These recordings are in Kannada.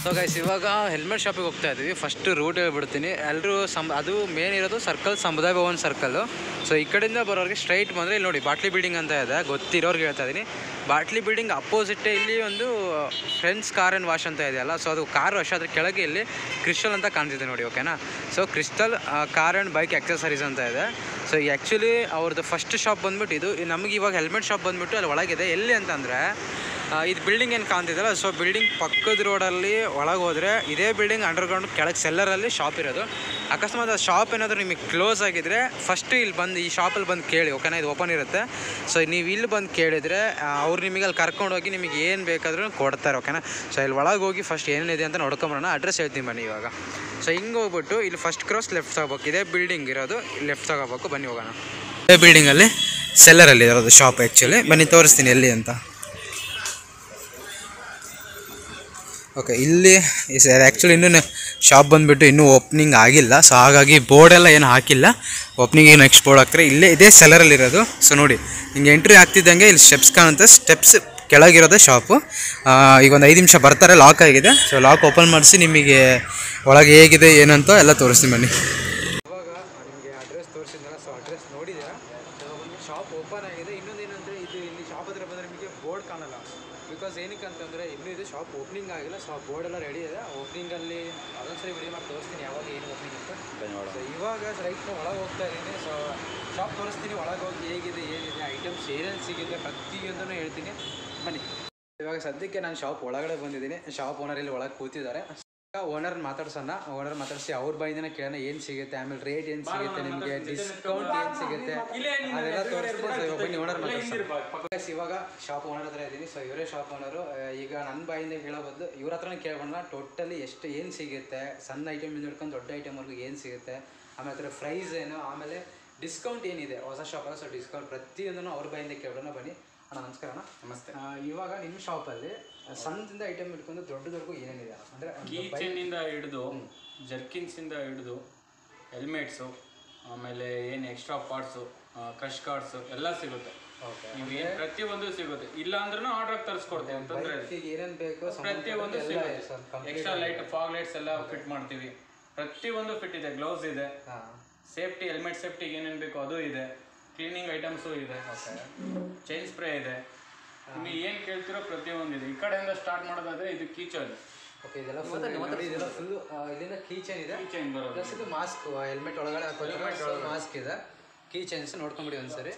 ಸೊ ಗೈಸ್ ಇವಾಗ ಹೆಲ್ಮೆಟ್ ಶಾಪಿಗೆ ಹೋಗ್ತಾ ಇದ್ದೀವಿ ಫಸ್ಟ್ ರೂಟ್ ಹೇಳ್ಬಿಡ್ತೀನಿ ಎಲ್ಲರೂ ಸಮ್ ಅದು ಮೇನ್ ಇರೋದು ಸರ್ಕಲ್ ಸಮುದಾಯ ಭವನ್ ಸರ್ಕಲ್ಲು ಸೊ ಈ ಕಡೆಯಿಂದ ಬರೋರಿಗೆ ಸ್ಟ್ರೈಟ್ ಬಂದರೆ ಇಲ್ಲಿ ನೋಡಿ ಬಾಟ್ಲಿ ಬಿಲ್ಡಿಂಗ್ ಅಂತ ಇದೆ ಗೊತ್ತಿರೋರ್ಗೆ ಹೇಳ್ತಾ ಇದ್ದೀನಿ ಬಾಟ್ಲಿ ಬಿಲ್ಡಿಂಗ್ ಅಪೋಸಿಟ್ಟೇ ಇಲ್ಲಿ ಒಂದು ಫ್ರೆಂಡ್ಸ್ ಕಾರ್ ಆ್ಯಂಡ್ ವಾಶ್ ಅಂತ ಇದೆಯಲ್ಲ ಸೊ ಅದು ಕಾರ್ ವಾಶ್ ಅದ್ರ ಕೆಳಗೆ ಇಲ್ಲಿ ಕ್ರಿಸ್ಟಲ್ ಅಂತ ಕಾಣ್ತಿದೆ ನೋಡಿ ಓಕೆನಾ so crystal car and bike accessories ಅಂತ ಇದೆ ಸೊ ಆ್ಯಕ್ಚುಲಿ ಅವ್ರದ್ದು ಫಸ್ಟ್ ಶಾಪ್ ಬಂದ್ಬಿಟ್ಟು ಇದು ನಮಗೆ ಇವಾಗ ಹೆಲ್ಮೆಟ್ ಶಾಪ್ ಬಂದ್ಬಿಟ್ಟು ಅಲ್ಲಿ ಒಳಗಿದೆ ಎಲ್ಲಿ ಅಂತಂದರೆ ಆ, ಇದು ಬಿಲ್ಡಿಂಗ್ ಏನು ಕಾಣ್ತಿದ್ದಲ್ಲ ಸೊ ಬಿಲ್ಡಿಂಗ್ ಪಕ್ಕದ ರೋಡಲ್ಲಿ ಒಳಗೆ ಹೋದರೆ ಇದೇ ಬಿಲ್ಡಿಂಗ್ ಅಂಡರ್ಗ್ರೌಂಡ್ ಕೆಳಗೆ ಸೆಲ್ಲರಲ್ಲಿ ಶಾಪ್ ಇರೋದು ಅಕಸ್ಮಾತ್ ಆ ಶಾಪ್ ಏನಾದರೂ ನಿಮಗೆ ಕ್ಲೋಸ್ ಆಗಿದ್ರೆ ಫಸ್ಟ್ ಇಲ್ಲಿ ಬಂದು ಈ ಶಾಪಲ್ಲಿ ಬಂದು ಕೇಳಿ ಓಕೆನಾ ಇದು ಓಪನ್ ಇರುತ್ತೆ ಸೊ ನೀವು ಇಲ್ಲಿ ಬಂದು ಕೇಳಿದರೆ ಅವ್ರು ನಿಮಗೆ ಅಲ್ಲಿ ಕರ್ಕೊಂಡೋಗಿ ನಿಮಗೆ ಏನು ಬೇಕಾದರೂ ಕೊಡ್ತಾರೆ ಓಕೆನಾ ಸೊ ಇಲ್ಲಿ ಒಳಗೆ ಹೋಗಿ ಫಸ್ಟ್ ಏನೇನಿದೆ ಅಂತ ನೋಡ್ಕೊಂಬರೋಣ ಅಡ್ರೆಸ್ ಹೇಳ್ತೀನಿ ಬನ್ನಿ ಇವಾಗ ಸೊ ಹಿಂಗೆ ಹೋಗ್ಬಿಟ್ಟು ಇಲ್ಲಿ ಫಸ್ಟ್ ಕ್ರಾಸ್ ಲೆಫ್ಟ್ ತಗೋಬೇಕು ಇದೇ ಬಿಲ್ಡಿಂಗ್ ಇರೋದು ಲೆಫ್ಟ್ ತಗೋಬೇಕು ಬನ್ನಿ ಹೋಗೋಣ ಇದೇ ಬಿಲ್ಡಿಂಗಲ್ಲಿ ಸೆಲ್ಲರಲ್ಲಿ ಇರೋದು ಶಾಪ್ ಆ್ಯಕ್ಚುಲಿ ಬನ್ನಿ ತೋರಿಸ್ತೀನಿ ಎಲ್ಲಿ ಅಂತ ಓಕೆ ಇಲ್ಲಿ ಆ್ಯಕ್ಚುಲಿ ಇನ್ನೂ ಶಾಪ್ ಬಂದುಬಿಟ್ಟು ಇನ್ನೂ ಓಪನಿಂಗ್ ಆಗಿಲ್ಲ ಸೊ ಹಾಗಾಗಿ ಬೋರ್ಡೆಲ್ಲ ಏನು ಹಾಕಿಲ್ಲ ಓಪನಿಂಗ್ ನೆಕ್ಸ್ಟ್ ಬೋರ್ಡ್ ಹಾಕ್ತಾರೆ ಇಲ್ಲೇ ಇದೇ ಸೆಲ್ಲರಲ್ಲಿರೋದು ಸೊ ನೋಡಿ ಹಿಂಗೆ ಎಂಟ್ರಿ ಆಗ್ತಿದ್ದಂಗೆ ಇಲ್ಲಿ ಸ್ಟೆಪ್ಸ್ ಕಾಣುತ್ತೆ ಸ್ಟೆಪ್ಸ್ ಕೆಳಗಿರೋದೇ ಶಾಪು ಈಗ ಒಂದು ಐದು ನಿಮಿಷ ಬರ್ತಾರೆ ಲಾಕ್ ಆಗಿದೆ ಸೊ ಲಾಕ್ ಓಪನ್ ಮಾಡಿಸಿ ನಿಮಗೆ ಒಳಗೆ ಹೇಗಿದೆ ಏನಂತ ಎಲ್ಲ ತೋರಿಸ್ತೀನಿ ಬನ್ನಿ ಇವಾಗ ನಿಮಗೆ ಅಡ್ರೆಸ್ ತೋರಿಸಿದ್ನಲ್ಲ ಸೊ ಅಡ್ರೆಸ್ ನೋಡಿದ್ದೀರಾ ಒಂದು ಶಾಪ್ ಓಪನ್ ಆಗಿದೆ ಇನ್ನೊಂದು ಏನಂದರೆ ಇದು ಇಲ್ಲಿ ಶಾಪ್ ಹತ್ರ ಬಂದರೆ ನಿಮಗೆ ಬೋರ್ಡ್ ಕಾಣಲ್ಲ ಬಿಕಾಸ್ ಏನಕ್ಕೆ ಅಂತಂದರೆ ಇನ್ನೂ ಇದು ಶಾಪ್ ಓಪನಿಂಗ್ ಆಗಿಲ್ಲ ಸೊ ಬೋರ್ಡ್ ಎಲ್ಲ ರೆಡಿ ಇದೆ ಓಪನಿಂಗಲ್ಲಿ ಅದೊಂದ್ಸರಿ ವಿಡಿಯೋ ಮಾಡಿ ತೋರಿಸ್ತೀನಿ ಯಾವಾಗ ಏನು ಓಪನಿಂಗ್ ಅಂತ ಸೊ ಇವಾಗ ರೈಟ್ ಒಳಗೆ ಹೋಗ್ತಾ ಇದ್ದೀನಿ ಸೊ ಶಾಪ್ ತೋರಿಸ್ತೀನಿ ಒಳಗೆ ಹೋಗಿ ಹೇಗಿದೆ ಏನಿದೆ ಐಟಮ್ಸ್ ಏನೇನು ಸಿಗುತ್ತೆ ಪ್ರತಿಯೊಂದನ್ನು ಹೇಳ್ತೀನಿ ಬನ್ನಿ ಇವಾಗ ಸದ್ಯಕ್ಕೆ ನಾನು ಶಾಪ್ ಒಳಗಡೆ ಬಂದಿದ್ದೀನಿ ಶಾಪ್ ಓನರ್ ಇಲ್ಲಿ ಒಳಗೆ ಕೂತಿದ್ದಾರೆ ಓನರ್ ಮಾತಾಡ್ಸೋಣ ಓನರ್ ಮಾತಾಡಿಸಿ ಅವ್ರ ಬಾಯಿಂದನೇ ಕೇಳೋಣ ಏನು ಸಿಗುತ್ತೆ ಆಮೇಲೆ ರೇಟ್ ಏನು ಸಿಗುತ್ತೆ ನಿಮಗೆ ಡಿಸ್ಕೌಂಟ್ ಏನು ಸಿಗುತ್ತೆ ಅದೆಲ್ಲ ತೋರಿಸ್ತೀನಿ ಸೊ ಇವಾಗ ಬನ್ನಿ ಓನರ್ ಮಾತಾಡ್ಸೋಣ ಇವಾಗ ಶಾಪ್ ಓನರ್ ಹತ್ರ ಇದ್ದೀನಿ ಸೊ ಇವರೇ ಶಾಪ್ ಓನರು ಈಗ ನನ್ನ ಬಾಯಿಂದ ಹೇಳೋ ಬದಲು ಇವ್ರ ಹತ್ರನೇ ಕೇಳೋಣ ಟೋಟಲಿ ಎಷ್ಟು ಏನು ಸಿಗುತ್ತೆ ಸಣ್ಣ ಐಟಮಿಂದ ಹಿಡ್ಕೊಂಡು ದೊಡ್ಡ ಐಟಮ್ವರೆಗೂ ಏನು ಸಿಗುತ್ತೆ ಆಮೇಲೆ ಹತ್ರ ಪ್ರೈಸ್ ಏನು ಆಮೇಲೆ ಡಿಸ್ಕೌಂಟ್ ಏನಿದೆ ಹೊಸ ಶಾಪ್ ಅಲ್ಲ ಸೊ ಡಿಸ್ಕೌಂಟ್ ಪ್ರತಿಯೊಂದನ್ನು ಅವ್ರ ಬಾಯಿಂದ ಕೇಳೋಣ ಬನ್ನಿ ಅಣ್ಣ ನಮಸ್ಕಾರ ಅಣ್ಣ ನಮಸ್ತೆ ಆ, ಇವಾಗ ನಿಮ್ಮ ಶಾಪಲ್ಲಿ ಸಣ್ಣದಿಂದ ಐಟಮ್ ಹಿಡ್ಕೊಂಡು ದೊಡ್ಡದವರೆಗೂ ಏನೇನಿದೆ ಅಂದರೆ ಕೀ ಚೈನಿಂದ ಹಿಡಿದು ಜರ್ಕಿನ್ಸಿಂದ ಹಿಡಿದು ಹೆಲ್ಮೆಟ್ಸು ಆಮೇಲೆ ಏನು ಎಕ್ಸ್ಟ್ರಾ ಪಾರ್ಟ್ಸು ಕ್ರಶ್ ಕಾರ್ಡ್ಸು ಎಲ್ಲ ಸಿಗುತ್ತೆ ಓಕೆ ನೀವು ಏನು ಪ್ರತಿಯೊಂದು ಸಿಗುತ್ತೆ ಇಲ್ಲ ಅಂದ್ರೂ ಆರ್ಡರ್ ತರಿಸ್ಕೊಡ್ತೀವಿ ಅಂತಂದ್ರೆ ಈಗ ಏನೇನು ಬೇಕು ಪ್ರತಿಯೊಂದು ಎಲ್ಲ ಸಿಗುತ್ತೆ sir extra light fog lights ಎಲ್ಲ ಫಿಟ್ ಮಾಡ್ತೀವಿ ಪ್ರತಿಯೊಂದು ಫಿಟ್ ಇದೆ ಗ್ಲೌಸ್ ಇದೆ ಹಾಂ ಸೇಫ್ಟಿ ಹೆಲ್ಮೆಟ್ ಸೇಫ್ಟಿಗೆ ಏನೇನು ಬೇಕೋ ಅದು ಇದೆ ಕ್ಲೀನಿಂಗ್ ಐಟಮ್ಸು ಇದೆ ಚೈನ್ ಸ್ಪ್ರೇ ಇದೆ ನಿಮಗೆ ಏನು ಕೇಳ್ತಿರೋ ಪ್ರತಿಯೊಂದು ಇದೆ ಈ ಕಡೆಯಿಂದ ಸ್ಟಾರ್ಟ್ ಮಾಡೋದಾದ್ರೆ ಇದು ಕೀಚನ್ ಓಕೆ ಇದೆಲ್ಲ ಫುಲ್ ಇದೆಲ್ಲ ಫುಲ್ ಇಲ್ಲಿಂದ ಕೀ ಚೈನ್ ಇದೆ ಕೀ ಚೈನ್ ಬರೋದು ಪ್ಲಸ್ ಇದು ಮಾಸ್ಕ್ ಹೆಲ್ಮೆಟ್ ಒಳಗಡೆ ಹಾಕೋದು ಮಾಸ್ಕ್ ಇದೆ ಕೀ ಚೈನ್ಸ್ ನೋಡ್ಕೊಂಬಿಡಿ ಒಂದ್ಸರಿ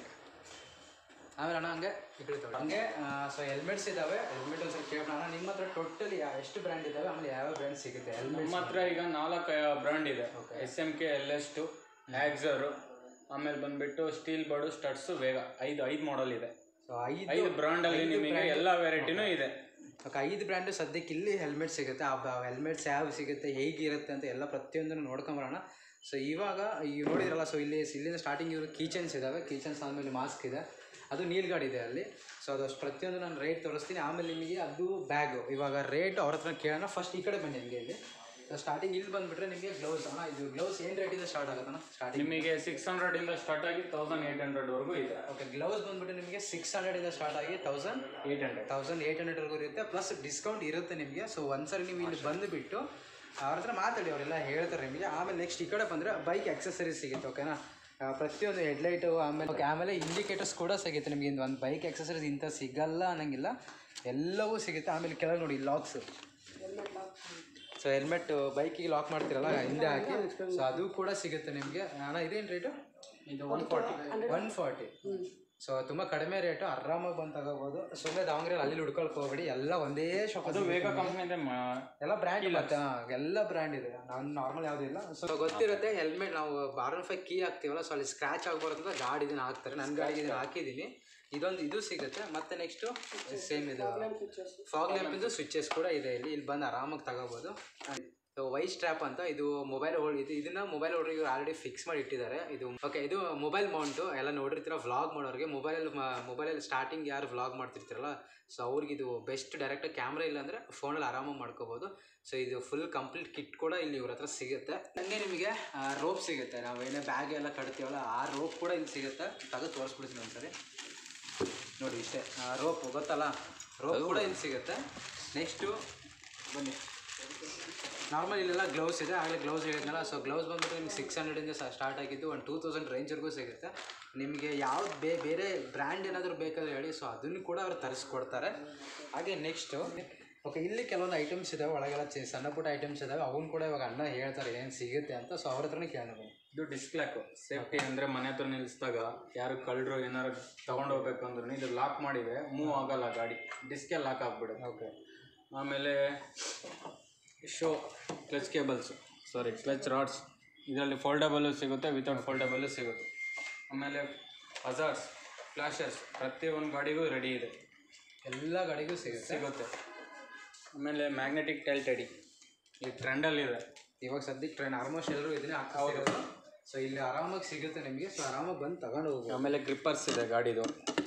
ಆಮೇಲೆ ಅಣ್ಣ ಹಂಗೆ ಈ ಕಡೆ ತಗೊಳ್ಳಿ. ಹಂಗೆ ಸೊ ಹೆಲ್ಮೆಟ್ಸ್ ಇದಾವೆ ಹೆಲ್ಮೆಟ್ ಒಂದ್ಸರಿ ಕೇಳೋಣ ಅಣ್ಣ ನಿಮ್ಮ ಹತ್ರ ಟೋಟಲಿ ಎಷ್ಟು ಬ್ರ್ಯಾಂಡ್ ಇದಾವೆ ಆಮೇಲೆ ಯಾವ ಬ್ರ್ಯಾಂಡ್ ಸಿಗುತ್ತೆ ಹೆಲ್ಮೆಟ್ ನಮ್ಮ ಹತ್ರ ಈಗ ನಾಲ್ಕು ಬ್ರ್ಯಾಂಡ್ ಇದೆ S M K L S two Axor ಆಮೇಲೆ ಬಂದ್ಬಿಟ್ಟು ಸ್ಟೀಲ್ ಬರ್ಡು ಸ್ಟಡ್ಸು ವೇಗ ಐದು ಐದು ಮಾಡೆಲ್ ಇದೆ ಸೊ ಐದು ಐದು ಬ್ರ್ಯಾಂಡಲ್ಲಿ ನಿಮಗೆ ಎಲ್ಲ ವೆರೈಟಿನೂ ಇದೆ ಓಕೆ ಐದು ಬ್ರ್ಯಾಂಡು ಸದ್ಯಕ್ಕೆ ಇಲ್ಲಿ ಹೆಲ್ಮೆಟ್ ಸಿಗುತ್ತೆ ಆ ಹೆಲ್ಮೆಟ್ಸ್ ಯಾವ ಸಿಗುತ್ತೆ ಹೇಗಿರುತ್ತೆ ಅಂತ ಎಲ್ಲ ಪ್ರತಿಯೊಂದನ್ನು ನೋಡ್ಕೊಂಬರೋಣ ಸೊ ಇವಾಗ ಈಗ ನೋಡಿದ್ರಲ್ಲ ಸೊ ಇಲ್ಲಿ ಇಲ್ಲಿಂದ ಸ್ಟಾರ್ಟಿಂಗ್ ಇವರು ಕೀಚನ್ಸ್ ಇದ್ದಾವೆ ಕೀಚನ್ಸ್ ಆದಮೇಲೆ ಮಾಸ್ಕ್ ಇದೆ ಅದು ನೀಲ್ಗಾರ್ಡ್ ಇದೆ ಅಲ್ಲಿ ಸೊ ಅದು ಅಷ್ಟು ಪ್ರತಿಯೊಂದು ನಾನು ರೇಟ್ ತೋರಿಸ್ತೀನಿ ಆಮೇಲೆ ನಿಮಗೆ ಅದು ಬ್ಯಾಗು ಇವಾಗ ರೇಟ್ ಅವ್ರ ಹತ್ರ ಕೇಳೋಣ ಫಸ್ಟ್ ಈ ಕಡೆ ಬನ್ನಿ ಹಂಗೆ ಇಲ್ಲಿ ಸ್ಟಾರ್ಟಿಂಗ್ ಇಲ್ಲಿ ಬಂದುಬಿಟ್ರೆ ನಿಮಗೆ ಗ್ಲೌಸ್ ಅಣ್ಣ ಇದು ಗ್ಲೌಸ್ ಏನು ರೇಟಿಂದ ಸ್ಟಾರ್ಟ್ ಆಗುತ್ತಣ್ಣ ಸ್ಟಾರ್ಟಿಂಗ್ ನಿಮಗೆ ಸಿಕ್ಸ್ ಹಂಡ್ರೆಡಿಂದ ಸ್ಟಾರ್ಟ್ ಆಗಿ ತೌಸಂಡ್ ಏಯ್ಟ್ ಹಂಡ್ರೆಡ್ವರೆಗೂ ಇದೆ ಓಕೆ ಗ್ಲೌಸ್ ಬಂದುಬಿಟ್ಟು ನಿಮಗೆ ಸಿಕ್ಸ್ ಹಂಡ್ರೆಡಿಂದ ಸ್ಟಾರ್ಟ್ ಆಗಿ thousand eight hundred thousand eight ಹಂಡ್ರೆಡ್ವರೆಗೂ ಇರುತ್ತೆ ಪ್ಲಸ್ ಡಿಸ್ಕೌಂಟ್ ಇರುತ್ತೆ ನಿಮಗೆ ಸೊ ಒಂದ್ಸರಿ ನೀವು ಇಲ್ಲಿ ಬಂದುಬಿಟ್ಟು ಅವ್ರ ಹತ್ರ ಮಾತಾಡಿ ಅವರೆಲ್ಲ ಹೇಳ್ತಾರೆ ನಿಮಗೆ ಆಮೇಲೆ ನೆಕ್ಸ್ಟ್ ಈ ಕಡೆ ಬಂದರೆ ಬೈಕ್ ಆಕ್ಸೆಸರೀಸ್ ಸಿಗುತ್ತೆ ಓಕೆನಾ ಆ, ಪ್ರತಿಯೊಂದು ಹೆಡ್ಲೈಟು ಆಮೇಲೆ ಓಕೆ ಆಮೇಲೆ ಇಂಡಿಕೇಟರ್ಸ್ ಕೂಡ ಸಿಗುತ್ತೆ ನಿಮಗೆ ಒಂದು ಬೈಕ್ ಆಕ್ಸೆಸರೀಸ್ ಇಂಥ ಸಿಗಲ್ಲ ಅನ್ನಂಗಿಲ್ಲ ಎಲ್ಲವೂ ಸಿಗುತ್ತೆ ಆಮೇಲೆ ಕೆಳಗೆ ನೋಡಿ ಲಾಕ್ಸು ಸೊ ಹೆಲ್ಮೆಟ್ ಬೈಕಿಗೆ ಲಾಕ್ ಮಾಡ್ತೀರಲ್ಲ ಹಿಂದೆ ಹಾಕಿ ಸೊ ಅದು ಕೂಡ ಸಿಗುತ್ತೆ ನಿಮಗೆ ಅಣ್ಣ ಇದೇನು ರೇಟು ಇದು one forty one forty so ತುಂಬ ಕಡಿಮೆ ರೇಟು ಆರಾಮಾಗಿ ಬಂದು ತಗೋಬೋದು ಸುಮ್ಮನೆ ದಾವಣಗೆರೆ ಅಲ್ಲಿ ಹುಡ್ಕೊಳಕ್ ಹೋಗ್ಬೇಡಿ ಎಲ್ಲ ಒಂದೇ ಶಾಪ್ ಅದು ವೇಗ ಕಂಪ್ನಿಯಿಂದ ಎಲ್ಲ ಬ್ರ್ಯಾಂಡ್ ಮತ್ತೆ ಹಾ, ಎಲ್ಲ ಬ್ರ್ಯಾಂಡ್ ಇದೆ ನಾನು ನಾರ್ಮಲ್ ಯಾವುದೂ ಇಲ್ಲ ಸೊ ಗೊತ್ತಿರುತ್ತೆ ಹೆಲ್ಮೆಟ್ ನಾವು ಬಾರನ್ ಫೈ ಕೀ ಹಾಕ್ತೀವಲ್ಲ ಸೊ ಅಲ್ಲಿ ಸ್ಕ್ರ್ಯಾಚ್ ಆಗ್ಬಾರ್ದು ಅಂತ ಗಾಡಿ ಇದನ್ನ ಹಾಕ್ತಾರೆ ನನ್ನ ಗಾಡಿಗೆ ಇದನ್ನ ಹಾಕಿದ್ದೀನಿ ಇದೊಂದು ಇದು ಸಿಗುತ್ತೆ ಮತ್ತೆ ನೆಕ್ಸ್ಟು ಸೇಮ್ ಇದು ಫಾಗ್ ಲ್ಯಾಂಪಿಂದು ಸ್ವಿಚಸ್ ಕೂಡ ಇದೆ ಇಲ್ಲಿ ಇಲ್ಲಿ ಬಂದು ಆರಾಮಾಗಿ ತಗೋಬೋದು ವೈಸ್ ಸ್ಟ್ರ್ಯಾಪ್ ಅಂತ ಇದು ಮೊಬೈಲ್ ಹೋಲ್ಡ್ ಇದು ಇದನ್ನ ಮೊಬೈಲ್ ಹೋಲ್ಡರ್ ಇವ್ರು ಆಲ್ರೆಡಿ ಫಿಕ್ಸ್ ಮಾಡಿ ಇಟ್ಟಿದ್ದಾರೆ ಇದು ಓಕೆ ಇದು ಮೊಬೈಲ್ ಮೌಂಟು ಎಲ್ಲ ನೋಡಿರ್ತೀರ ವ್ಲಾಗ್ ಮಾಡೋರಿಗೆ ಮೊಬೈಲಲ್ಲಿ ಮೊಬೈಲಲ್ಲಿ ಸ್ಟಾರ್ಟಿಂಗ್ ಯಾರು ವ್ಲಾಗ್ ಮಾಡ್ತಿರ್ತೀರಲ್ಲ ಸೊ ಅವ್ರಿಗೆ ಇದು ಬೆಸ್ಟ್ ಡೈರೆಕ್ಟ್ ಕ್ಯಾಮ್ರಾ ಇಲ್ಲ ಅಂದರೆ ಫೋನಲ್ಲಿ ಆರಾಮಾಗಿ ಮಾಡ್ಕೋಬೋದು ಸೊ ಇದು ಫುಲ್ ಕಂಪ್ಲೀಟ್ ಕಿಟ್ ಕೂಡ ಇಲ್ಲಿ ಇವ್ರ ಹತ್ರ ಸಿಗುತ್ತೆ ಹಂಗೆ ನಿಮಗೆ ರೋಪ್ ಸಿಗುತ್ತೆ ನಾವು ಏನೇ ಬ್ಯಾಗ್ ಎಲ್ಲ ಕಟ್ತೀವಲ್ಲ ಆ ರೋಪ್ ಕೂಡ ಇಲ್ಲಿ ಸಿಗುತ್ತೆ ತೆಗೆದು ತೋರಿಸ್ಬಿಡ್ತೀನಿ ಒಂದ್ಸರಿ ನೋಡಿ ಇಷ್ಟೇ ರೋಪ್ ಗೊತ್ತಲ್ಲ ರೋಪ್ ಕೂಡ ಇಲ್ಲಿ ಸಿಗುತ್ತೆ ನೆಕ್ಸ್ಟು ಬನ್ನಿ ನಾರ್ಮಲ್ ಇಲ್ಲೆಲ್ಲ ಗ್ಲೌಸ್ ಇದೆ ಆಗಲೇ ಗ್ಲೌಸ್ ಹೇಳಿದ್ನಲ್ಲ ಸೊ ಗ್ಲೌಸ್ ಬಂದ್ಬಿಟ್ಟು ನಿಮ್ಗೆ ಸಿಕ್ಸ್ ಹಂಡ್ರೆಡಿಂದ ಸ್ಟಾರ್ಟ್ ಆಗಿದ್ದು ಒಂದು ಟೂ ತೌಸಂಡ್ ರೇಂಜ್ವರೆಗೂ ಸಿಗುತ್ತೆ ನಿಮಗೆ ಯಾವ್ದು ಬೇ ಬೇರೆ ಬ್ರ್ಯಾಂಡ್ ಏನಾದರೂ ಬೇಕಾದ್ರೆ ಹೇಳಿ ಸೊ ಅದನ್ನು ಕೂಡ ಅವ್ರು ತರಿಸ್ಕೊಡ್ತಾರೆ ಹಾಗೆ ನೆಕ್ಸ್ಟು ಓಕೆ ಇಲ್ಲಿ ಕೆಲವೊಂದು ಐಟಮ್ಸ್ ಇದಾವೆ ಒಳಗೆಲ್ಲ ಚಿ ಸಣ್ಣ ಪುಟ್ಟ ಐಟಮ್ಸ್ ಇದಾವೆ ಅವನ್ನ ಕೂಡ ಇವಾಗ ಅಣ್ಣ ಹೇಳ್ತಾರೆ ಏನು ಸಿಗುತ್ತೆ ಅಂತ ಸೊ ಅವ್ರ ಹತ್ರನೇ ಕೇಳೋಣ ಇದು ಡಿಸ್ಕ್ಲಾಕು ಸೇಫ್ಟಿ ಅಂದರೆ ಮನೆ ಹತ್ರ ನಿಲ್ಲಿಸಿದಾಗ ಯಾರು ಕಳ್ಳರು ಏನಾರು ತಗೊಂಡು ಹೋಗ್ಬೇಕು ಅಂದ್ರೂ ಇದು ಲಾಕ್ ಮಾಡಿದೆ ಮೂವ್ ಆಗಲ್ಲ ಗಾಡಿ ಡಿಸ್ಕೆ ಲಾಕ್ ಆಗ್ಬಿಡುತ್ತೆ ಓಕೆ ಆಮೇಲೆ show clutch cables sorry clutch rods ಇದರಲ್ಲಿ ಫೋಲ್ಡಬಲ್ಲು ಸಿಗುತ್ತೆ ವಿತೌಟ್ ಫೋಲ್ಡಬಲ್ಲು ಸಿಗುತ್ತೆ ಆಮೇಲೆ ಹಜಾರ್ಸ್ ಫ್ಲಾಶರ್ಸ್ ಪ್ರತಿಯೊಂದು ಗಾಡಿಗೂ ರೆಡಿ ಇದೆ ಎಲ್ಲ ಗಾಡಿಗೂ ಸಿಗುತ್ತೆ ಸಿಗುತ್ತೆ ಆಮೇಲೆ ಮ್ಯಾಗ್ನೆಟಿಕ್ ಟೆಲ್ ಟೆಡಿ ಈ ಟ್ರೆಂಡಲ್ಲಿದೆ ಇವಾಗ ಸದ್ಯಕ್ಕೆ ಟ್ರೈನ್ ಆಲ್ಮೋಸ್ಟ್ ಎಲ್ಲರೂ ಇದನ್ನೇ ಹಾಕೋದು ಸೊ ಇಲ್ಲಿ ಆರಾಮಾಗಿ ಸಿಗುತ್ತೆ ನಿಮಗೆ ಸೊ ಆರಾಮಾಗಿ ಬಂದು ತಗೊಂಡು ಹೋಗ್ಬೋದು ಆಮೇಲೆ ಗ್ರಿಪ್ಪರ್ಸ್ ಇದೆ ಗಾಡಿದು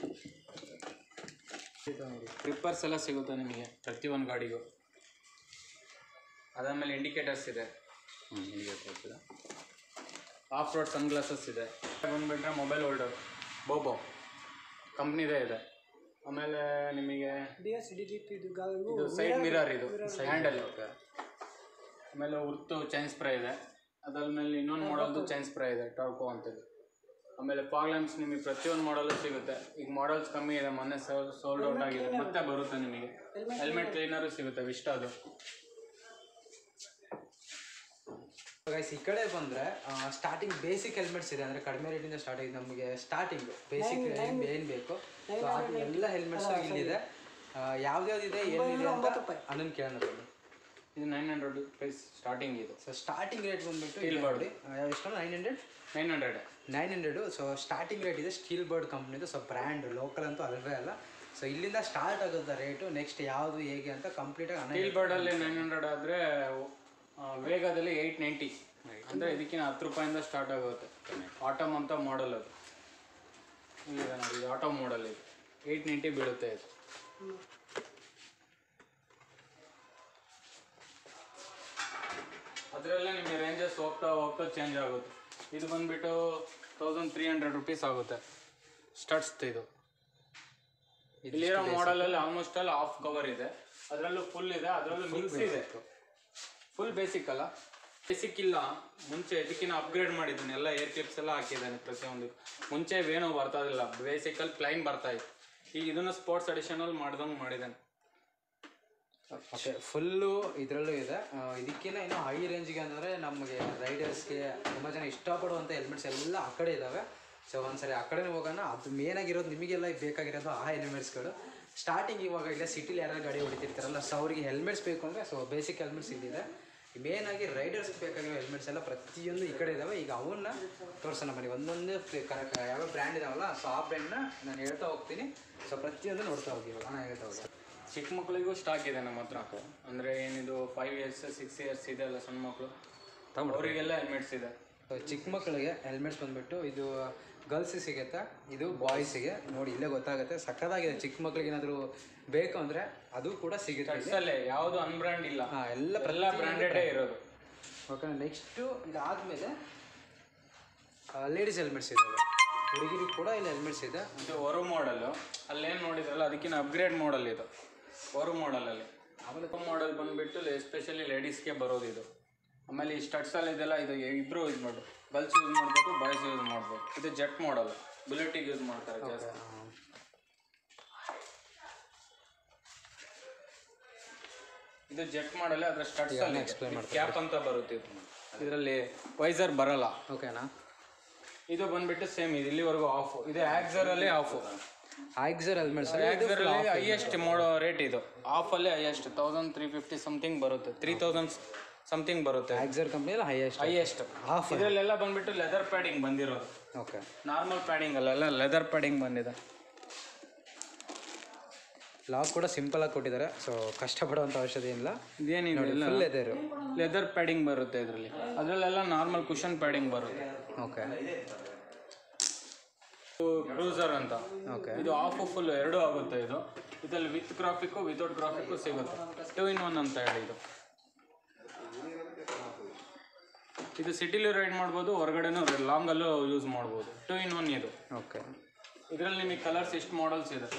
ಗ್ರಿಪ್ಪರ್ಸ್ ಎಲ್ಲ ಸಿಗುತ್ತೆ ನಿಮಗೆ ಪ್ರತಿಯೊಂದು ಗಾಡಿಗೂ ಅದಾದಮೇಲೆ ಇಂಡಿಕೇಟರ್ಸ್ ಇದೆ ಇಂಡಿಕೇಟರ್ಸ್ ಇದೆ ಆಫ್ ರೋಡ್ ಸನ್ ಗ್ಲಾಸಸ್ ಇದೆ ಬಂದುಬಿಟ್ರೆ ಮೊಬೈಲ್ ಹೋಲ್ಡರ್ ಬೋಬೋ ಕಂಪ್ನಿದೇ ಇದೆ ಆಮೇಲೆ ನಿಮಗೆ ಇದು ಸೈಡ್ ಮಿರರ್ ಇದು ಹ್ಯಾಂಡಲ್ ಆಮೇಲೆ ಉರ್ತು ಚೈನ್ ಸ್ಪ್ರೇ ಇದೆ ಅದಾದ್ಮೇಲೆ ಇನ್ನೊಂದು ಮಾಡಲ್ದು ಚೈನ್ ಸ್ಪ್ರೇ ಇದೆ ಟಾರ್ಕೋ ಅಂತೇಳಿ ಆಮೇಲೆ ಫಾಗ್ ಲ್ಯಾಂಪ್ಸ್ ನಿಮಗೆ ಪ್ರತಿಯೊಂದು ಮಾಡಲು ಸಿಗುತ್ತೆ ಈಗ ಮಾಡಲ್ಸ್ ಕಮ್ಮಿ ಇದೆ ಮೊನ್ನೆ ಸೋಲ್ಡ್ ಔಟ್ ಆಗಿದೆ ಮತ್ತೆ ಬರುತ್ತೆ ನಿಮಗೆ ಹೆಲ್ಮೆಟ್ ಕ್ಲೀನರು ಸಿಗುತ್ತೆ ವಿಸ್ಟಾದು ಗೈಸ್ ಈ ಕಡೆ ಬಂದರೆ ಸ್ಟಾರ್ಟಿಂಗ್ ಬೇಸಿಕ್ ಹೆಲ್ಮೆಟ್ಸ್ ಇದೆ ಅಂದರೆ ಕಡಿಮೆ ರೇಟಿಂದ ಸ್ಟಾರ್ಟ್ ಆಗಿದೆ ನಮಗೆ ಸ್ಟಾರ್ಟಿಂಗ್ ಬೇಸಿಕ್ ಏನು ಬೇಕು ಸೊ ಅದು ಎಲ್ಲ ಹೆಲ್ಮೆಟ್ಸ್ ಇಲ್ಲಿದೆ ಯಾವ್ದ್ಯಾವ್ದು ಇದೆ ಏನಿದೆ ಅಂತ ಅಣ್ಣನ ಕೇಳೋಣ ಬನ್ನಿ ಇದು ನೈನ್ ಹಂಡ್ರೆಡ್ ಪ್ರೈಸ್ ಸ್ಟಾರ್ಟಿಂಗ್ ಇದು ಸೊ ಸ್ಟಾರ್ಟಿಂಗ್ ರೇಟ್ ಬಂದ್ಬಿಟ್ಟು Steel ಇಲ್ಲಿ bird. ನೋಡಿ ಆ, ಎಷ್ಟು nine hundred nine hundred nine hundred so starting rate ಇದೆ ಸ್ಟೀಲ್ ಬರ್ಡ್ ಕಂಪ್ನಿದು ಸೊ ಬ್ರ್ಯಾಂಡ್ ಲೋಕಲ್ ಅಂತೂ ಅಲ್ವೇ ಅಲ್ಲ ಸೊ ಇಲ್ಲಿಂದ ಸ್ಟಾರ್ಟ್ ಆಗುತ್ತೆ ರೇಟು ನೆಕ್ಸ್ಟ್ ಯಾವುದು ಹೇಗೆ ಅಂತ ಕಂಪ್ಲೀಟಾಗಿ ಅಣ್ಣ ಸ್ಟೀಲ್ ಬರ್ಡಲ್ಲಿ ನೈನ್ ಹಂಡ್ರೆಡ್ ಆದರೆ ವೇಗದಲ್ಲಿ ಏಯ್ಟ್ ನೈಂಟಿ ಅಂದರೆ ಇದಕ್ಕಿಂತ ಹತ್ತು ರೂಪಾಯಿಂದ ಸ್ಟಾರ್ಟ್ ಆಗುತ್ತೆ ಆಟಮ್ ಅಂತ ಮಾಡಲ್ ಅದು ಇಲ್ಲಿದೆ ನೋಡಿ ಇದು ಆಟೋ ಮಾಡಲ್ ಇದು ಏಯ್ಟ್ ನೈಂಟಿ ಬೀಳುತ್ತೆ ಇದು ಅದರಲ್ಲೇ ನಿಮಗೆ ರೇಂಜಸ್ ಹೋಗ್ತಾ ಹೋಗ್ತಾ ಚೇಂಜ್ ಆಗುತ್ತೆ ಇದು ಬಂದುಬಿಟ್ಟು ತೌಸಂಡ್ ತ್ರೀ ಹಂಡ್ರೆಡ್ ರುಪೀಸ್ ಆಗುತ್ತೆ ಸ್ಟಡ್ಸ್ ಇದು ಇಲ್ಲಿರೋ ಮಾಡಲಲ್ಲಿ ಆಲ್ಮೋಸ್ಟ್ ಅಲ್ಲಿ ಆಫ್ ಕವರ್ ಇದೆ ಅದರಲ್ಲೂ ಫುಲ್ ಇದೆ ಅದರಲ್ಲೂ ಮಿಕ್ಸ್ ಇದೆ ಫುಲ್ ಬೇಸಿಕ್ ಅಲ್ಲ ಬೇಸಿಕ್ ಇಲ್ಲ ಮುಂಚೆ ಇದಕ್ಕಿಂತ ಅಪ್ಗ್ರೇಡ್ ಮಾಡಿದ್ದಾನೆ ಎಲ್ಲ ಏರ್ ಕ್ಲಿಪ್ಸ್ ಎಲ್ಲ ಹಾಕಿದ್ದಾನೆ ಪ್ರತಿಯೊಂದು ಮುಂಚೆ ಏನೋ ಬರ್ತಾ ಇರಲಿಲ್ಲ ಬೇಸಿಕಲ್ಲಿ ಪ್ಲೈನ್ ಬರ್ತಾ ಇತ್ತು ಈಗ ಇದನ್ನು ಸ್ಪೋರ್ಟ್ಸ್ ಅಡಿಷನಲ್ ಮಾಡ್ದಂಗೆ ಮಾಡಿದ್ದಾನೆ ಓಕೆ ಫುಲ್ಲು ಇದರಲ್ಲೂ ಇದೆ ಆ, ಇದಕ್ಕಿಂತ ಇನ್ನೂ ಹೈ ರೇಂಜ್ಗೆ ಅಂದರೆ ನಮಗೆ ರೈಡರ್ಸ್ಗೆ ತುಂಬ ಜನ ಇಷ್ಟಪಡುವಂಥ ಹೆಲ್ಮೆಟ್ಸ್ ಎಲ್ಲ ಆ ಕಡೆ ಇದ್ದಾವೆ ಸೊ ಒಂದ್ಸರಿ ಆ ಕಡೆ ಹೋಗೋಣ ಅದು ಮೇನ್ ಆಗಿರೋದು ನಿಮಗೆಲ್ಲ ಬೇಕಾಗಿರೋದು ಆ ಹೆಲ್ಮೆಟ್ಸ್ಗಳು ಸ್ಟಾರ್ಟಿಂಗ್ ಇವಾಗ ಇಲ್ಲ ಸಿಟಿಲಿ ಯಾರು ಗಾಡಿ ಹೊಡಿತಿರ್ತಾರಲ್ಲ ಸೊ ಅವರಿಗೆ ಹೆಲ್ಮೆಟ್ಸ್ ಬೇಕು ಅಂದರೆ ಸೊ ಬೇಸಿಕ್ ಹೆಲ್ಮೆಟ್ಸ್ ಇಲ್ಲಿದೆ ಮೇನ್ ಆಗಿ ರೈಡರ್ಸ್ಗೆ ಬೇಕಾಗಿರೋ ಹೆಲ್ಮೆಟ್ಸ್ ಎಲ್ಲ ಪ್ರತಿಯೊಂದು ಈ ಕಡೆ ಇದ್ದಾವೆ ಈಗ ಅವನ್ನ ತೋರ್ಸೋಣ ಬನ್ನಿ ಒಂದೊಂದು ಕರೆಕ್ಟ್ ಯಾವ ಬ್ರ್ಯಾಂಡ್ ಇದಾವಲ್ಲ ಸೊ ಆ ಬ್ರ್ಯಾಂಡ್ನ ನಾನು ಹೇಳ್ತಾ ಹೋಗ್ತೀನಿ ಸೊ ಪ್ರತಿಯೊಂದು ನೋಡ್ತಾ ಹೋಗಿ ಇವಾಗ ನಾನು ಹೇಳ್ತಾ ಹೋಗಿ ಚಿಕ್ಕ ಮಕ್ಕಳಿಗೂ ಸ್ಟಾಕ್ ಇದೆ ನಮ್ಮ ಹತ್ರ ಅಂದರೆ ಏನಿದು ಫೈವ್ ಇಯರ್ಸ್ ಸಿಕ್ಸ್ ಇಯರ್ಸ್ ಇದೆ ಅಲ್ಲ ಸಣ್ಣ ಮಕ್ಕಳು ಅವರಿಗೆಲ್ಲ ಹೆಲ್ಮೆಟ್ಸ್ ಇದೆ ಸೊ ಚಿಕ್ಕ ಮಕ್ಕಳಿಗೆ ಹೆಲ್ಮೆಟ್ಸ್ ಬಂದ್ಬಿಟ್ಟು ಇದು ಗರ್ಲ್ಸಿಗೆ ಸಿಗುತ್ತೆ ಇದು ಬಾಯ್ಸಿಗೆ ನೋಡಿ ಇಲ್ಲೇ ಗೊತ್ತಾಗುತ್ತೆ ಸಕ್ಕತ್ತಾಗಿದೆ ಚಿಕ್ಕ ಮಕ್ಳಿಗೆ ಏನಾದರೂ ಬೇಕು ಅಂದರೆ ಅದು ಕೂಡ ಸಿಗುತ್ತೆ ಇಲ್ಲಿ ಅಲ್ಲೇ ಯಾವುದು ಅನ್ಬ್ರ್ಯಾಂಡ್ ಇಲ್ಲ ಹಾಂ ಎಲ್ಲ ಎಲ್ಲ ಬ್ರ್ಯಾಂಡೆಡೇ ಇರೋದು ಓಕೆ ನೆಕ್ಸ್ಟು ಇದಾದಮೇಲೆ ಲೇಡೀಸ್ ಹೆಲ್ಮೆಟ್ಸ್ ಇದ್ದಾವೆ ಹುಡುಗಿರಿಗೆ ಕೂಡ ಇಲ್ಲಿ ಹೆಲ್ಮೆಟ್ಸ್ ಇದೆ ಇದು ಹೊರ ಮಾಡಲು ಅಲ್ಲೇನು ನೋಡಿದ್ರಲ್ಲ ಅದಕ್ಕಿಂತ ಅಪ್ಗ್ರೇಡ್ ಮಾಡಲ್ ಇದು ಹೊರ ಮಾಡಲಲ್ಲಿ ಆಮೇಲೆ ಮಾಡಲ್ ಬಂದುಬಿಟ್ಟು ಎಸ್ಪೆಷಲಿ ಲೇಡೀಸ್ಗೆ ಬರೋದು ಇದು ಆಮೇಲೆ ಈ ಸ್ಟಡ್ಸಲ್ಲಿ ಇದೆಲ್ಲ ಇದು ಇಬ್ಬರು ಯೂಸ್ ಮಾಡ್ಬೋದು ಗರ್ಲ್ಸ್ ಯೂಸ್ ಮಾಡ್ಬೋದು ಬಾಯ್ಸ್ ಯೂಸ್ ಮಾಡ್ಬೋದು ಇದು ಜೆಟ್ ಮಾಡಲ್ ಬುಲೆಟಿಗೆ ಯೂಸ್ ಮಾಡ್ತಾರೆ ಜಾಸ್ತಿ ಇದು ಜೆಟ್ ಮಾಡಲ್ಲ ಅದ್ರ ಸ್ಟಡ್ಸ್ ಅಲ್ಲಿ ಕ್ಯಾಪ್ ಅಂತ ಬರುತ್ತೆ ಇದು ಇದರಲ್ಲಿ ವೈಸರ್ ಬರಲ್ಲ ಓಕೆನಾ ಇದು ಬಂದ್ಬಿಟ್ಟು ಸೇಮ್ ಇದು ಇಲ್ಲಿವರೆಗೂ ಆಫ್ ಇದು ಆಕ್ಸರ್ ಅಲ್ಲಿ ಆಫ್ ಆಕ್ಸರ್ ಹೆಲ್ಮೆಟ್ಸ್ ಆಕ್ಸರ್ ಅಲ್ಲಿ ಹೈಯೆಸ್ಟ್ ಮಾಡೋ ರೇಟ್ ಇದು ಆಫ್ ಅಲ್ಲಿ highest thousand three fifty something ಬರುತ್ತೆ ತ್ರೀ ತೌಸಂಡ್ ಸಮಥಿಂಗ್ ಬರುತ್ತೆ ಆಕ್ಸರ್ ಕಂಪ್ನಿಯಲ್ಲಿ ಹೈಯೆಸ್ಟ್ ಹೈಯೆಸ್ಟ್ ಆಫ್ ಇದರಲ್ಲೆಲ್ಲ ಬಂದ್ಬಿಟ್ಟು ಲೆದರ್ ಪ್ಯಾಡಿಂಗ್ ಬಂದಿರೋದು ಓಕೆ ನಾರ್ಮಲ್ ಪ್ಯಾಡಿಂಗ್ ಅಲ್ಲ ಲೆದರ್ ಪ್ಯಾಡಿಂಗ್ ಬಂದಿದೆ ಲಾಕ್ ಕೂಡ ಸಿಂಪಲ್ ಆಗಿ ಕೊಟ್ಟಿದ್ದಾರೆ ಸೊ ಕಷ್ಟಪಡುವಂಥ ಅವಶ್ಯಕತೆ ಇಲ್ಲ ಇದೇನಿಲ್ಲ ಫುಲ್ ಎದೇರು ಲೆದರ್ ಪ್ಯಾಡಿಂಗ್ ಬರುತ್ತೆ ಇದರಲ್ಲಿ ಅದರಲ್ಲೆಲ್ಲ ನಾರ್ಮಲ್ ಕುಷನ್ ಪ್ಯಾಡಿಂಗ್ ಬರುತ್ತೆ ಓಕೆ ಕ್ರೂಸರ್ ಅಂತ ಓಕೆ ಇದು ಆಫ್ ಫುಲ್ ಎರಡೂ ಆಗುತ್ತೆ ಇದು ಇದರಲ್ಲಿ ವಿತ್ ಗ್ರಾಫಿಕ್ಕು ವಿತೌಟ್ ಗ್ರಾಫಿಕ್ಕು ಸಿಗುತ್ತೆ ಟೂ ಇನ್ ಒನ್ ಅಂತ ಹೇಳಿ ಇದು ಇದು ಸಿಟಿಲಿ ರೈಡ್ ಮಾಡ್ಬೋದು ಹೊರಗಡೆನೂ ಲಾಂಗಲ್ಲೂ ಯೂಸ್ ಮಾಡ್ಬೋದು ಟೂ ಇನ್ ಒನ್ ಇದು ಓಕೆ ಇದರಲ್ಲಿ ನಿಮಗೆ ಕಲರ್ಸ್ ಎಷ್ಟು ಮಾಡಲ್ಸ್ ಇದೆ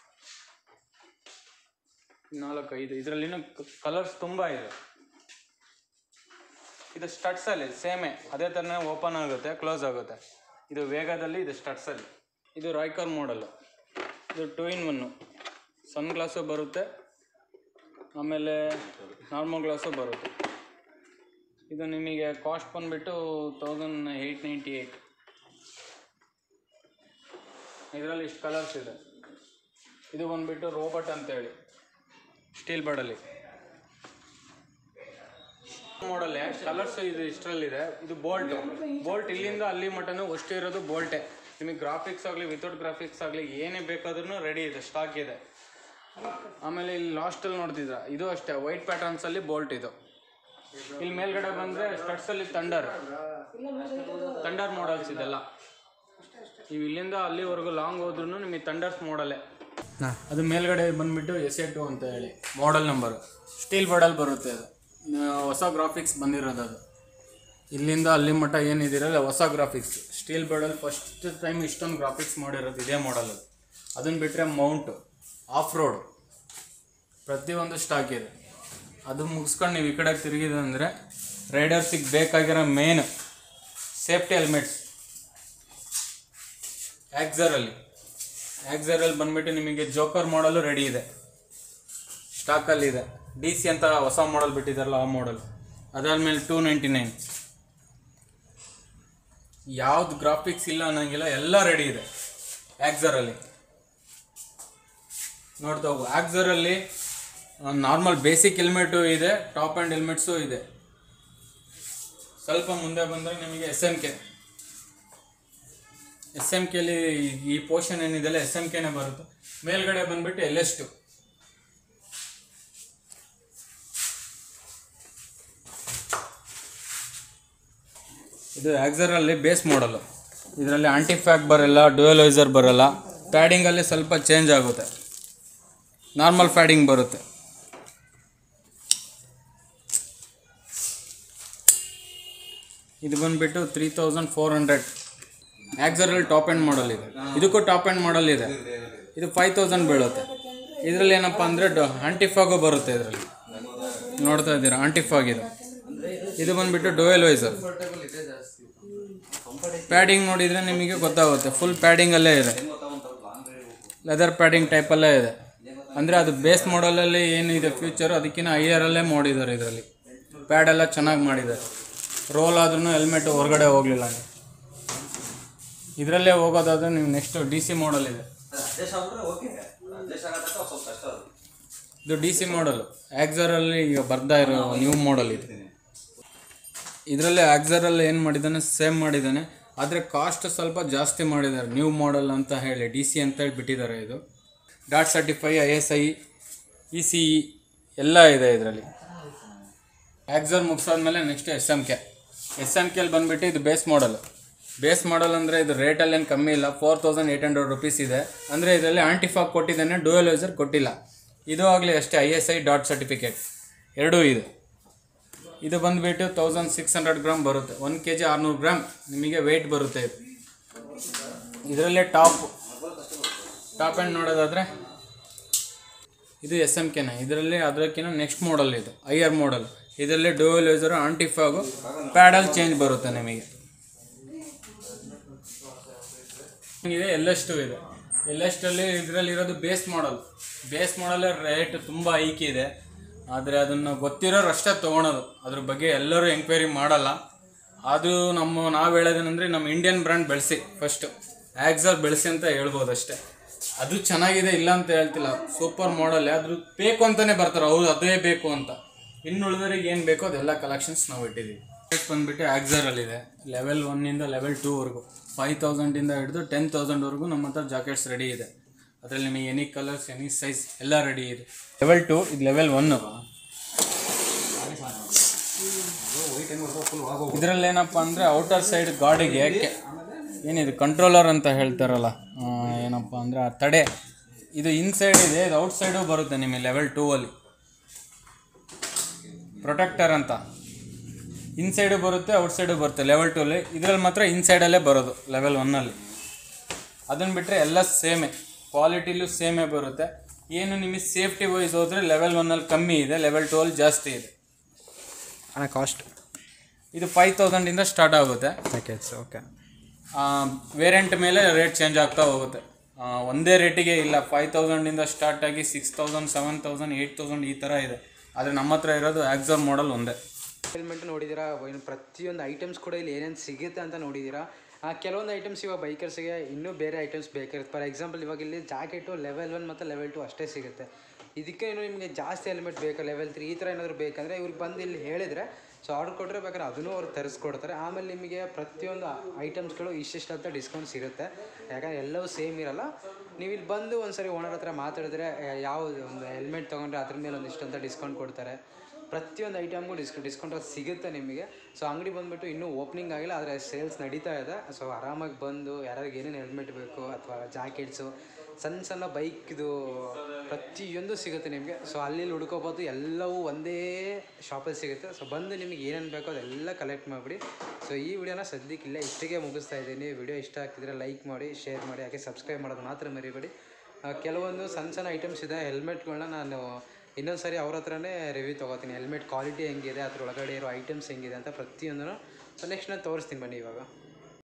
ನಾಲ್ಕು ಐದು ಇದರಲ್ಲಿ ಕಲರ್ಸ್ ತುಂಬ ಇದೆ ಇದು ಸ್ಟಡ್ಸಲ್ಲಿ ಸೇಮೆ ಅದೇ ಥರನೇ ಓಪನ್ ಆಗುತ್ತೆ ಕ್ಲೋಸ್ ಆಗುತ್ತೆ ಇದು ವೇಗದಲ್ಲಿ ಇದು ಸ್ಟಡ್ಸಲ್ಲಿ ಇದು ರಾಯ್ಕರ್ ಮಾಡಲು ಇದು two in one sun glass ಬರುತ್ತೆ ಆಮೇಲೆ ನಾರ್ಮಲ್ ಗ್ಲಾಸು ಬರುತ್ತೆ ಇದು ನಿಮಗೆ ಕಾಸ್ಟ್ ಬಂದುಬಿಟ್ಟು ತೌಸಂಡ್ ಏಯ್ಟ್ ನೈಂಟಿ ಏಯ್ಟ್ ಇದರಲ್ಲಿ ಇಷ್ಟು ಕಲರ್ಸ್ ಇದೆ ಇದು ಬಂದುಬಿಟ್ಟು ರೋಬಟ್ ಅಂತೇಳಿ ಸ್ಟೀಲ್ ಬಡಲ್ಲಿ ಮಾಡಲ್ ಕಲರ್ಸ್ ಇದು ಇಷ್ಟರಲ್ಲಿದೆ ಇದು ಬೋಲ್ಟ್ ಬೋಲ್ಟ್ ಇಲ್ಲಿಂದ ಅಲ್ಲಿ ಮಟನು ಅಷ್ಟು ಇರೋದು ಬೋಲ್ಟೆ ನಿಮಗೆ ಗ್ರಾಫಿಕ್ಸ್ ಆಗಲಿ ವಿತೌಟ್ ಗ್ರಾಫಿಕ್ಸ್ ಆಗಲಿ ಏನೇ ಬೇಕಾದ್ರೂ ರೆಡಿ ಇದೆ ಸ್ಟಾಕ್ ಇದೆ ಆಮೇಲೆ ಇಲ್ಲಿ ಲಾಸ್ಟಲ್ಲಿ ನೋಡ್ತಿದ್ರ ಇದು ಅಷ್ಟೇ ವೈಟ್ ಪ್ಯಾಟರ್ನ್ಸಲ್ಲಿ ಬೋಲ್ಟ್ ಇದು ಇಲ್ಲಿ ಮೇಲ್ಗಡೆ ಬಂದರೆ ಸ್ಟಡ್ಸಲ್ಲಿ ತಂಡರ್ ತಂಡರ್ ಮಾಡಲ್ಸ್ ಇದೆಲ್ಲ ನೀವು ಇಲ್ಲಿಂದ ಅಲ್ಲಿವರೆಗೂ ಲಾಂಗ್ ಹೋದ್ರೂ ನಿಮಗೆ ತಂಡರ್ಸ್ ಮಾಡಲೇ ಹಾಂ ಅದು ಮೇಲ್ಗಡೆ ಬಂದ್ಬಿಟ್ಟು ಎಸ್ ಎ ಟು ಅಂತ ಹೇಳಿ ಮಾಡೆಲ್ ನಂಬರು ಸ್ಟೀಲ್ ಬಾಡಲ್ ಬರುತ್ತೆ ಅದು ಆ, ಹೊಸ ಗ್ರಾಫಿಕ್ಸ್ ಬಂದಿರೋದು ಅದು ಇಲ್ಲಿಂದ ಅಲ್ಲಿ ಮಟ್ಟ ಏನಿದಿರಲ್ಲ ಹೊಸ ಗ್ರಾಫಿಕ್ಸ್ ಸ್ಟೀಲ್ ಬಾಡಲ್ ಫಸ್ಟ್ ಟೈಮ್ ಇಷ್ಟೊಂದು ಗ್ರಾಫಿಕ್ಸ್ ಮಾಡಿರೋದು ಇದೇ ಮಾಡಲ್ ಅದು ಅದನ್ನು ಬಿಟ್ಟರೆ ಮೌಂಟು ಆಫ್ ರೋಡ್ ಪ್ರತಿಯೊಂದು ಸ್ಟಾಕ್ ಇದೆ ಅದು ಮುಗಿಸ್ಕೊಂಡು ನೀವು ಈ ಕಡೆ ತಿರುಗಿದೆ ಅಂದರೆ ರೈಡರ್ಸಿಗೆ ಬೇಕಾಗಿರೋ ಮೇನ್ ಸೇಫ್ಟಿ ಹೆಲ್ಮೆಟ್ಸ್ ಆಕ್ಸರಲ್ಲಿ ಆಕ್ಸರಲ್ಲಿ ಬಂದ್ಬಿಟ್ಟು ನಿಮಗೆ ಜೋಕರ್ ಮಾಡಲು ರೆಡಿ ಇದೆ ಸ್ಟಾಕಲ್ಲಿ ಇದೆ ಡಿ ಸಿ ಅಂತ ಹೊಸ ಮಾಡಲ್ ಬಿಟ್ಟಿದ್ದಾರಲ್ಲ ಆ ಮಾಡಲ್ ಅದಾದ್ಮೇಲೆ ಟೂ ನೈಂಟಿ ನೈನ್ ಯಾವ್ದು ಗ್ರಾಫಿಕ್ಸ್ ಇಲ್ಲ ಅನ್ನಂಗಿಲ್ಲ ಎಲ್ಲ ರೆಡಿ ಇದೆ ಆಕ್ಸರಲ್ಲಿ ನೋಡ್ತಾ ಹೋಗು ಆಕ್ಸರಲ್ಲಿ ನಾರ್ಮಲ್ ಬೇಸಿಕ್ ಹೆಲ್ಮೆಟು ಇದೆ ಟಾಪ್ ಆ್ಯಂಡ್ ಹೆಲ್ಮೆಟ್ಸು ಇದೆ ಸ್ವಲ್ಪ ಮುಂದೆ ಬಂದರೆ ನಿಮಗೆ S M K S M ಕೆಲಿ ಈ ಪೋರ್ಷನ್ ಏನಿದೆಲ್ಲ ಎಸ್ ಎಮ್ ಕೆನೇ ಬರುತ್ತೆ ಮೇಲ್ಗಡೆ ಬಂದ್ಬಿಟ್ಟು ಎಲ್ ಎಸ್ ಟು ಇದು ಆಕ್ಸರಲ್ಲಿ ಬೇಸ್ ಮಾಡಲು ಇದರಲ್ಲಿ ಆಂಟಿ ಫ್ಯಾಕ್ ಬರಲ್ಲ ಡ್ಯೂಯಲೈಸರ್ ಬರಲ್ಲ ಪ್ಯಾಡಿಂಗಲ್ಲಿ ಸ್ವಲ್ಪ ಚೇಂಜ್ ಆಗುತ್ತೆ ನಾರ್ಮಲ್ ಪ್ಯಾಡಿಂಗ್ ಬರುತ್ತೆ ಇದು ಬಂದ್ಬಿಟ್ಟು ತ್ರೀ ತೌಸಂಡ್ ಫೋರ್ ಹಂಡ್ರೆಡ್ ಆಕ್ಸರಲ್ಲಿ ಟಾಪ್ ಎಂಡ್ ಮಾಡಲ್ ಇದೆ ಇದಕ್ಕೂ ಟಾಪ್ ಎಂಡ್ ಮಾಡಲ್ ಇದೆ ಇದು ಫೈವ್ ತೌಸಂಡ್ ಬೀಳುತ್ತೆ ಇದರಲ್ಲಿ ಏನಪ್ಪ ಅಂದರೆ ಆಂಟಿಫಾಗು ಬರುತ್ತೆ ಇದರಲ್ಲಿ ನೋಡ್ತಾ ಇದ್ದೀರಾ ಆಂಟಿಫಾಗ್ ಇದು ಇದು ಬಂದ್ಬಿಟ್ಟು ಡೋಯಲ್ ವೈಸರ್ ಪ್ಯಾಡಿಂಗ್ ನೋಡಿದರೆ ನಿಮಗೆ ಗೊತ್ತಾಗುತ್ತೆ ಫುಲ್ ಪ್ಯಾಡಿಂಗಲ್ಲೇ ಇದೆ ಲೆದರ್ ಪ್ಯಾಡಿಂಗ್ ಟೈಪಲ್ಲೇ ಇದೆ ಅಂದರೆ ಅದು ಬೇಸ್ ಮಾಡಲಲ್ಲಿ ಏನಿದೆ ಫ್ಯೂಚರು ಅದಕ್ಕಿಂತ ಹೈಯರಲ್ಲೇ ಮಾಡಿದ್ದಾರೆ ಇದರಲ್ಲಿ ಪ್ಯಾಡ್ ಎಲ್ಲ ಚೆನ್ನಾಗಿ ಮಾಡಿದ್ದಾರೆ ರೋಲ್ ಆದ್ರೂ ಹೆಲ್ಮೆಟ್ ಹೊರಗಡೆ ಹೋಗಲಿಲ್ಲ ಇದರಲ್ಲೇ ಹೋಗೋದಾದ್ರೆ ನೀವು ನೆಕ್ಸ್ಟ್ ಡಿ ಸಿ ಮಾಡಲ್ ಇದೆ ಇದು ಡಿ ಸಿ ಮಾಡಲು ಆಕ್ಸರಲ್ಲಿ ಈಗ ಬರ್ತಾ ಇರೋ ನ್ಯೂ ಮಾಡಲ್ ಇದು ಇದರಲ್ಲಿ ಆಕ್ಸರಲ್ಲಿ ಏನು ಮಾಡಿದ್ದಾನೆ ಸೇಮ್ ಮಾಡಿದ್ದಾನೆ ಆದರೆ ಕಾಸ್ಟ್ ಸ್ವಲ್ಪ ಜಾಸ್ತಿ ಮಾಡಿದ್ದಾರೆ ನ್ಯೂ ಮಾಡಲ್ ಅಂತ ಹೇಳಿ ಡಿ ಸಿ ಅಂತ ಹೇಳಿ ಬಿಟ್ಟಿದ್ದಾರೆ ಇದು dot certify I S I E C E ಎಲ್ಲ ಇದೆ ಇದರಲ್ಲಿ ಆಕ್ಸರ್ ಮುಗಿಸಾದ್ಮೇಲೆ next S M K S M ಕೆಲ್ ಬಂದುಬಿಟ್ಟು ಇದು ಬೇಸ್ ಮಾಡಲ್ ಬೇಸ್ ಮಾಡಲ್ ಅಂದರೆ ಇದು ರೇಟಲ್ಲೇನು ಕಮ್ಮಿ ಇಲ್ಲ four thousand eight hundred rupees ಇದೆ ಅಂದರೆ ಇದರಲ್ಲಿ ಆಂಟಿಫಾಕ್ ಕೊಟ್ಟಿದ್ದಾನೆ ಡ್ಯೂಯಲೈಸರ್ ಕೊಟ್ಟಿಲ್ಲ ಇದು ಆಗಲಿ ಅಷ್ಟೇ I S I dot certificate ಎರಡೂ ಇದೆ ಇದು ಬಂದುಬಿಟ್ಟು ತೌಸಂಡ್ ಸಿಕ್ಸ್ ಹಂಡ್ರೆಡ್ ಗ್ರಾಮ್ ಬರುತ್ತೆ ಒಂದು ಕೆ ಜಿ ಆರುನೂರು ಗ್ರಾಮ್ ನಿಮಗೆ ವೆಯ್ಟ್ ಬರುತ್ತೆ ಇದು ಇದರಲ್ಲೇ ಟಾಪ್ ಟಾಪ್ ಆ್ಯಂಡ್ ನೋಡೋದಾದರೆ ಇದು ಎಸ್ ಎಮ್ ಕೆನ ಇದರಲ್ಲಿ ಅದಕ್ಕಿಂತ ನೆಕ್ಸ್ಟ್ ಮಾಡಲ್ ಇದು ಐಯರ್ ಮಾಡಲ್ ಇದರಲ್ಲಿ ಡ್ಯೂಯಲ್ ಯೂಸರು ಆಂಟಿಫಾಗು ಪ್ಯಾಡಲ್ ಚೇಂಜ್ ಬರುತ್ತೆ ನಿಮಗೆ ಇದೆ ಎಲ್ ಎಸ್ ಟು ಇದೆ ಎಲ್ ಎಸ್ ಟಲ್ಲಿ ಇದರಲ್ಲಿ ಇರೋದು base model base model rate ತುಂಬ ಐಕಿ ಇದೆ ಆದರೆ ಅದನ್ನು ಗೊತ್ತಿರೋರು ಅಷ್ಟೇ ತೊಗೊಳೋದು ಅದ್ರ ಬಗ್ಗೆ ಎಲ್ಲರೂ ಎಂಕ್ವೈರಿ ಮಾಡಲ್ಲ ಅದು ನಮ್ಮ ನಾವು ಹೇಳೋದೇನೆಂದರೆ ನಮ್ಮ ಇಂಡಿಯನ್ ಬ್ರ್ಯಾಂಡ್ ಬೆಳೆಸಿ ಫಸ್ಟು ಆ್ಯಕ್ಸರ್ ಬೆಳೆಸಿ ಅಂತ ಹೇಳ್ಬೋದು ಅಷ್ಟೇ ಅದು ಚೆನ್ನಾಗಿದೆ ಇಲ್ಲ ಅಂತ ಹೇಳ್ತಿಲ್ಲ ಸೂಪರ್ ಮಾಡಲ್ ಆದ್ರೂ ಬೇಕು ಅಂತಲೇ ಬರ್ತಾರೆ ಹೌದು ಅದೇ ಬೇಕು ಅಂತ ಇನ್ನು ಉಳಿದವರಿಗೆ ಏನು ಬೇಕೋ ಅದೆಲ್ಲ ಕಲೆಕ್ಷನ್ಸ್ ನಾವು ಇಟ್ಟಿದ್ದೀವಿ ರೇಟ್ ಬಂದುಬಿಟ್ಟು ಆಕ್ಸರಲ್ಲಿದೆ ಲೆವೆಲ್ ಒನ್ನಿಂದ ಲೆವೆಲ್ ಟೂವರೆಗೂ ಫೈವ್ ತೌಸಂಡಿಂದ ಹಿಡಿದು ಟೆನ್ ತೌಸಂಡ್ವರೆಗೂ ನಮ್ಮ ಹತ್ರ ಜಾಕೆಟ್ಸ್ ರೆಡಿ ಇದೆ ಅದರಲ್ಲಿ ನಿಮಗೆ ಎನಿ ಕಲರ್ಸ್ ಎನಿ ಸೈಜ್ ಎಲ್ಲ ರೆಡಿ ಇದೆ ಲೆವೆಲ್ ಟು ಇದು ಲೆವೆಲ್ ಒನ್ನು ಇದರಲ್ಲಿ ಏನಪ್ಪ ಅಂದರೆ ಔಟರ್ ಸೈಡ್ ಗಾಡಿಗೆ ಕೆ- ಏನಿದು ಕಂಟ್ರೋಲರ್ ಅಂತ ಹೇಳ್ತಾರಲ್ಲ ಆ, ಏನಪ್ಪ ಅಂದರೆ ಆ ತಡೆ ಇದು ಇನ್ಸೈಡ್ ಇದೆ ಇದು ಔಟ್ ಸೈಡು ಬರುತ್ತೆ ನಿಮಗೆ ಲೆವೆಲ್ ಟೂ ಅಲ್ಲಿ ಪ್ರೊಟೆಕ್ಟರ್ ಅಂತ ಇನ್ಸೈಡು ಬರುತ್ತೆ ಔಟ್ ಸೈಡು ಬರುತ್ತೆ ಲೆವೆಲ್ ಟೂಲಿ ಇದರಲ್ಲಿ ಮಾತ್ರ ಇನ್ಸೈಡಲ್ಲೇ ಬರೋದು ಲೆವೆಲ್ ಒನ್ನಲ್ಲಿ ಅದನ್ನು ಬಿಟ್ಟರೆ ಎಲ್ಲ ಸೇಮೇ ಕ್ವಾಲಿಟಿಲೂ ಸೇಮೇ ಬರುತ್ತೆ ಏನು ನಿಮಗೆ ಸೇಫ್ಟಿ ವೈಸ್ ಹೋದರೆ ಲೆವೆಲ್ ಒನ್ನಲ್ಲಿ ಕಮ್ಮಿ ಇದೆ ಲೆವೆಲ್ ಟೂ ಅಲ್ಲಿ ಜಾಸ್ತಿ ಇದೆ ಅಣ್ಣ ಕಾಸ್ಟ್ ಇದು ಫೈವ್ ತೌಸಂಡಿಂದ ಸ್ಟಾರ್ಟ್ ಆಗುತ್ತೆ ಪ್ಯಾಕೇಜ್ ಓಕೆ ವೇರಿಯಂಟ್ ಮೇಲೆ ರೇಟ್ ಚೇಂಜ್ ಆಗ್ತಾ ಹೋಗುತ್ತೆ ಆ, ಒಂದೇ ರೇಟಿಗೆ ಇಲ್ಲ ಫೈವ್ ತೌಸಂಡಿಂದ ಸ್ಟಾರ್ಟ್ ಆಗಿ six thousand seven thousand eight thousand ಈ ಥರ ಇದೆ ಆದರೆ ನಮ್ಮ ಹತ್ರ ಇರೋದು ಆಕ್ಸರ್ ಮಾಡೆಲ್ ಒಂದೇ ಹೆಲ್ಮೆಟ್ ನೋಡಿದ್ದೀರಾ ಇನ್ನು ಪ್ರತಿಯೊಂದು ಐಟಮ್ಸ್ ಕೂಡ ಇಲ್ಲಿ ಏನೇನು ಸಿಗುತ್ತೆ ಅಂತ ನೋಡಿದ್ದೀರಾ ಆ, ಕೆಲವೊಂದು ಐಟಮ್ಸ್ ಇವಾಗ ಬೈಕರ್ಸ್ಗೆ ಇನ್ನೂ ಬೇರೆ ಐಟಮ್ಸ್ ಬೇಕಾಗುತ್ತೆ ಫಾರ್ ಎಕ್ಸಾಂಪಲ್ ಇವಾಗ ಇಲ್ಲಿ ಜಾಕೆಟು ಲೆವೆಲ್ ಒನ್ ಮತ್ತು ಲೆವೆಲ್ ಟು ಅಷ್ಟೇ ಸಿಗುತ್ತೆ ಇದಕ್ಕೆ ಏನು ನಿಮಗೆ ಜಾಸ್ತಿ ಹೆಲ್ಮೆಟ್ ಬೇಕಾ ಲೆವೆಲ್ ತ್ರೀ ಈ ಥರ ಏನಾದರೂ ಬೇಕಂದರೆ ಇವ್ರಿಗೆ ಬಂದು ಇಲ್ಲಿ ಹೇಳಿದರೆ ಸೊ ಆರ್ಡರ್ ಕೊಟ್ಟರೆ ಬೇಕಾದ್ರೆ ಅದನ್ನು ಅವ್ರು ತರಿಸ್ಕೊಡ್ತಾರೆ ಆಮೇಲೆ ನಿಮಗೆ ಪ್ರತಿಯೊಂದು ಐಟಮ್ಸ್ಗಳು ಇಷ್ಟಿಷ್ಟು ಅಂತ ಡಿಸ್ಕೌಂಟ್ ಸಿಗುತ್ತೆ ಯಾಕಂದರೆ ಎಲ್ಲವೂ ಸೇಮ್ ಇರಲ್ಲ ನೀವು ಇಲ್ಲಿ ಬಂದು ಒಂದ್ಸರಿ ಓನರ್ ಹತ್ರ ಮಾತಾಡಿದ್ರೆ ಯಾವ ಒಂದು ಹೆಲ್ಮೆಟ್ ತೊಗೊಂಡ್ರೆ ಅದ್ರ ಮೇಲೆ ಒಂದಿಷ್ಟು ಅಂತ ಡಿಸ್ಕೌಂಟ್ ಕೊಡ್ತಾರೆ ಪ್ರತಿಯೊಂದು ಐಟಮ್ಗೂ ಡಿಸ್ಕೌಂಟ್ ಡಿಸ್ಕೌಂಟ್ ಸಿಗುತ್ತೆ ನಿಮಗೆ ಸೊ ಅಂಗಡಿ ಬಂದುಬಿಟ್ಟು ಇನ್ನೂ ಓಪನಿಂಗ್ ಆಗಿಲ್ಲ ಆದರೆ ಸೇಲ್ಸ್ ನಡೀತಾ ಇದೆ ಸೊ ಆರಾಮಾಗಿ ಬಂದು ಯಾರ್ಯಾರಿಗೆ ಏನೇನು ಹೆಲ್ಮೆಟ್ ಬೇಕು ಅಥವಾ ಜಾಕೆಟ್ಸು ಸಣ್ಣ ಸಣ್ಣ ಬೈಕ್ದು ಪ್ರತಿಯೊಂದು ಸಿಗುತ್ತೆ ನಿಮಗೆ ಸೊ ಅಲ್ಲಿ ಇಲ್ಲಿ ಹುಡ್ಕೋಬೋದು ಎಲ್ಲವೂ ಒಂದೇ ಶಾಪಲ್ಲಿ ಸಿಗುತ್ತೆ ಸೊ ಬಂದು ನಿಮಗೆ ಏನೇನು ಬೇಕೋ ಅದೆಲ್ಲ ಕಲೆಕ್ಟ್ ಮಾಡಿಬಿಡಿ ಸೊ ಈ ವಿಡಿಯೋನ ಸದ್ಯಕ್ಕೆ ಇಲ್ಲ ಇಷ್ಟಿಗೆ ಮುಗಿಸ್ತಾ ಇದ್ದೀನಿ ವಿಡಿಯೋ ಇಷ್ಟ ಆಗ್ತಿದ್ರೆ ಲೈಕ್ ಮಾಡಿ ಶೇರ್ ಮಾಡಿ ಹಾಗೆ ಸಬ್ಸ್ಕ್ರೈಬ್ ಮಾಡೋದು ಮಾತ್ರ ಮರಿಬೇಡಿ ಆ, ಕೆಲವೊಂದು ಸಣ್ಣ ಸಣ್ಣ ಐಟಮ್ಸ್ ಇದೆ ಹೆಲ್ಮೆಟ್ಗಳನ್ನ ನಾನು ಇನ್ನೊಂದು ಸರಿ ಅವ್ರ ಹತ್ರನೇ ರಿವ್ಯೂ ತೊಗೋತೀನಿ ಹೆಲ್ಮೆಟ್ ಕ್ವಾಲಿಟಿ ಹೆಂಗಿದೆ ಅದ್ರ ಒಳಗಡೆ ಇರೋ ಐಟಮ್ಸ್ ಹೆಂಗಿದೆ ಅಂತ ಪ್ರತಿಯೊಂದನ್ನು ಸೊ ನೆಕ್ಸ್ಟ್ ನಾನು ತೋರಿಸ್ತೀನಿ ಬನ್ನಿ ಇವಾಗ